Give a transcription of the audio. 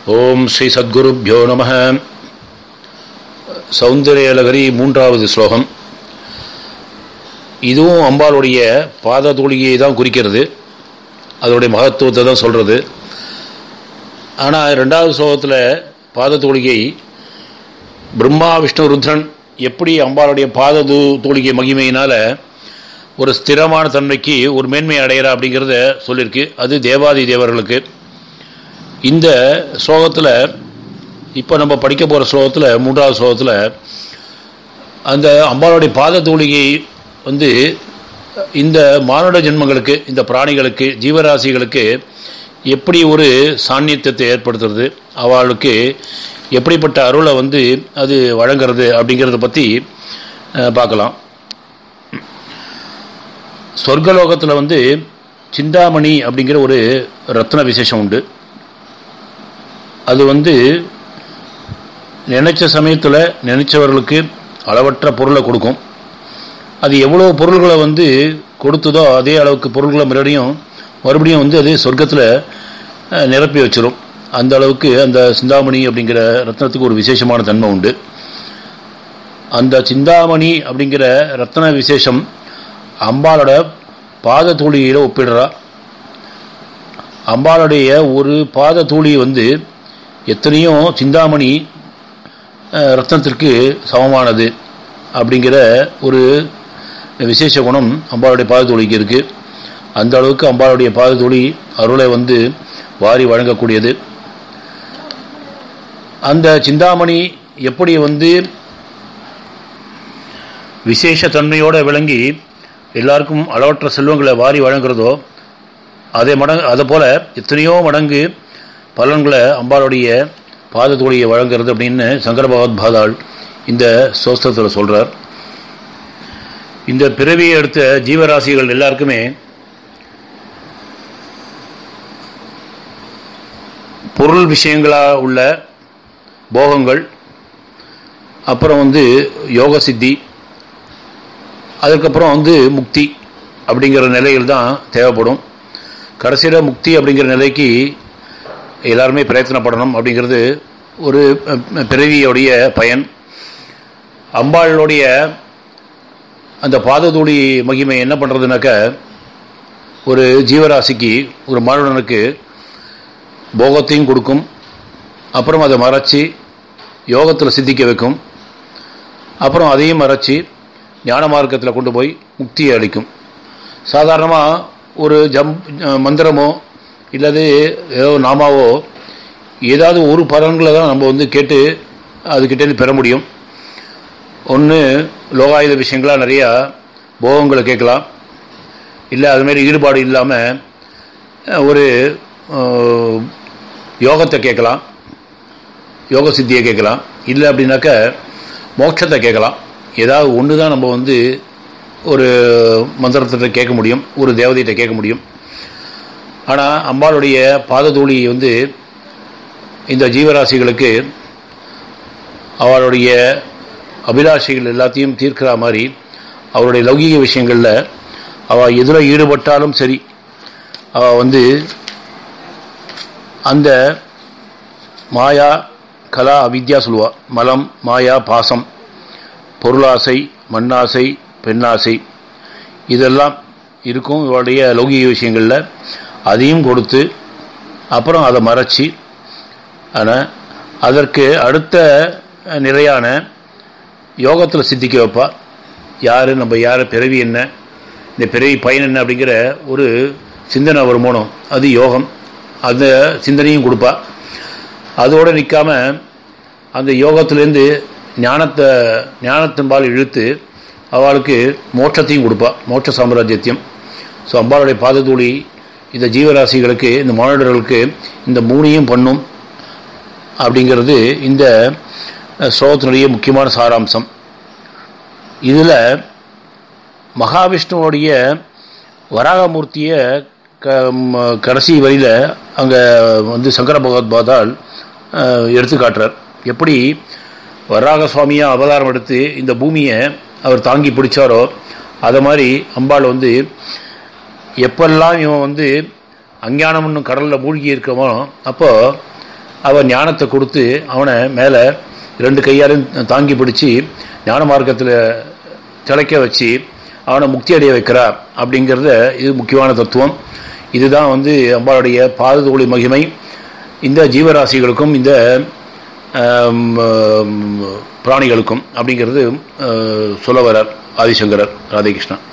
ஓம் ஸ்ரீ சத்குருப்யோ நம சௌந்தர்யலகரி மூன்றாவது ஸ்லோகம் இதுவும் அம்பாளுடைய பாத தூளியை தான் குறிக்கிறது அதோடைய மகத்துவத்தை தான் சொல்கிறது ஆனால் ரெண்டாவது ஸ்லோகத்தில் பாத தூளிகை பிரம்மா விஷ்ணு ருத்ரன் எப்படி அம்பாளுடைய பாத தூ தூளிகை மகிமையினால் ஒரு ஸ்திரமான தன்மைக்கு ஒரு மேன்மை அடையிறா அப்படிங்கிறத சொல்லியிருக்கு அது தேவாதி தேவர்களுக்கு இந்த ஸ்லோகத்தில் இப்போ நம்ம படிக்க போகிற ஸ்லோகத்தில் மூன்றாவது ஸ்லோகத்தில் அந்த அம்பாளுடைய பாத தூளிகை வந்து இந்த மானுட ஜென்மங்களுக்கு இந்த பிராணிகளுக்கு ஜீவராசிகளுக்கு எப்படி ஒரு சாநியத்தை ஏற்படுத்துறது அவளுக்கு எப்படிப்பட்ட அருளை வந்து அது வழங்குறது அப்படிங்கிறத பற்றி பார்க்கலாம் சொர்க்கலோகத்தில் வந்து சிந்தாமணி அப்படிங்கிற ஒரு ரத்ன விசேஷம் உண்டு அது வந்து நினைச்ச சமயத்தில் நினைச்சவர்களுக்கு அளவற்ற பொருளை கொடுக்கும் அது எவ்வளோ பொருள்களை வந்து கொடுத்ததோ அதே அளவுக்கு பொருள்களை மறுபடியும் மறுபடியும் வந்து அது சொர்க்கத்தில் நிரப்பி வச்சிரும் அந்த அளவுக்கு அந்த சிந்தாமணி அப்படிங்கிற ரத்னத்துக்கு ஒரு விசேஷமான தன்மை உண்டு அந்த சிந்தாமணி அப்படிங்கிற ரத்ன விசேஷம் அம்பாலோட பாத தூளியில் ஒப்பிடுறா அம்பாளுடைய ஒரு பாத தூளி வந்து எத்தனையோ சிந்தாமணி ரத்னத்திற்கு சமமானது அப்படிங்கிற ஒரு விசேஷ குணம் அம்பாளுடைய பாதத்தொழிக்கு இருக்குது அந்த அளவுக்கு அம்பாளுடைய பாதத்தொழி அருளை வந்து வாரி வழங்கக்கூடியது அந்த சிந்தாமணி எப்படி வந்து விசேஷ தன்மையோடு விளங்கி எல்லாருக்கும் அளவற்ற செல்வங்களை வாரி வழங்குறதோ அதே மடங்கு அதை போல் எத்தனையோ மடங்கு பலன்களை அம்பாளுடைய பாதத்தோழியை வழங்குறது அப்படின்னு சங்கர பகவத் பாதாள் இந்த சோஸ்திரத்தில் சொல்கிறார் இந்த பிறவியை எடுத்த ஜீவராசிகள் எல்லாருக்குமே பொருள் விஷயங்களாக உள்ள போகங்கள் அப்புறம் வந்து யோக சித்தி அதுக்கப்புறம் வந்து முக்தி அப்படிங்கிற நிலையில் தான் தேவைப்படும் கடைசியில் முக்தி அப்படிங்கிற நிலைக்கு எல்லாருமே பிரயத்தனப்படணும் அப்படிங்கிறது ஒரு பிறவியோடைய பயன் அம்பாளுடைய அந்த பாததூளி மகிமை என்ன பண்ணுறதுனாக்க ஒரு ஜீவராசிக்கு ஒரு மாணவனுக்கு போகத்தையும் கொடுக்கும் அப்புறம் அதை மறைச்சி யோகத்தில் சித்திக்க வைக்கும் அப்புறம் அதையும் மறைச்சி ஞான மார்க்கத்தில் கொண்டு போய் முக்தியை அளிக்கும் சாதாரணமாக ஒரு ஜம் மந்திரமோ இல்லாது ஏதோ நாமாவோ ஏதாவது ஒரு பலன்களை தான் நம்ம வந்து கேட்டு அதுக்கிட்டேருந்து பெற முடியும் ஒன்று லோகாயுத விஷயங்களாக நிறையா போகங்களை கேட்கலாம் இல்லை அதுமாரி ஈடுபாடு இல்லாமல் ஒரு யோகத்தை கேட்கலாம் யோக சித்தியை கேட்கலாம் இல்லை அப்படின்னாக்க மோட்சத்தை கேட்கலாம் ஏதாவது ஒன்று தான் நம்ம வந்து ஒரு மந்திரத்தை கேட்க முடியும் ஒரு தேவதையிட்ட கேட்க முடியும் ஆனால் அம்பாளுடைய பாததூளி வந்து இந்த ஜீவராசிகளுக்கு அவளுடைய அபிலாஷைகள் எல்லாத்தையும் தீர்க்கிற மாதிரி அவருடைய லௌகீக விஷயங்களில் அவள் எதில் ஈடுபட்டாலும் சரி அவள் வந்து அந்த மாயா கலா அவித்யா சொல்லுவா மலம் மாயா பாசம் பொருளாசை மண்ணாசை பெண்ணாசை இதெல்லாம் இருக்கும் இவருடைய லௌகிக விஷயங்களில் அதையும் கொடுத்து அப்புறம் அதை மறைச்சி ஆனால் அதற்கு அடுத்த நிலையான யோகத்தில் சித்திக்க வைப்பா யார் நம்ம யார் பிறவி என்ன இந்த பிறவி பயன் என்ன அப்படிங்கிற ஒரு சிந்தனை வருமானம் அது யோகம் அந்த சிந்தனையும் கொடுப்பா அதோடு நிற்காம அந்த யோகத்திலேருந்து ஞானத்தை ஞானத்தின்பால் இழுத்து அவளுக்கு மோட்சத்தையும் கொடுப்பா மோட்ச சாம்ராஜ்யத்தையும் ஸோ அம்பாளுடைய பாதத்தூளி இந்த ஜீவராசிகளுக்கு இந்த மானிடர்களுக்கு இந்த மூணையும் பண்ணும் அப்படிங்கிறது இந்த ஸ்லோகத்தினுடைய முக்கியமான சாராம்சம் இதில் மகாவிஷ்ணுவோடைய வராகமூர்த்தியை க கடைசி வரியில் அங்கே வந்து சங்கர பகவத் பாதால் எடுத்து காட்டுறார் எப்படி வராக சுவாமியாக அவதாரம் எடுத்து இந்த பூமியை அவர் தாங்கி பிடிச்சாரோ அதை மாதிரி அம்பாள் வந்து எப்பெல்லாம் இவன் வந்து அஞ்ஞானம் இன்னும் கடலில் மூழ்கி இருக்கமோ அப்போ அவர் ஞானத்தை கொடுத்து அவனை மேலே ரெண்டு கையாலும் தாங்கி பிடிச்சி ஞான மார்க்கத்தில் திளைக்க வச்சு அவனை முக்தி அடைய வைக்கிறார் அப்படிங்கிறத இது முக்கியமான தத்துவம் இதுதான் வந்து அம்பாளுடைய பாதுதோழி மகிமை இந்த ஜீவராசிகளுக்கும் இந்த ஆம், ஆம், பிராணிகளுக்கும் அப்படிங்கிறது ஆ, சொல்ல வரார் ஆதிசங்கரர் ராதேகிருஷ்ணா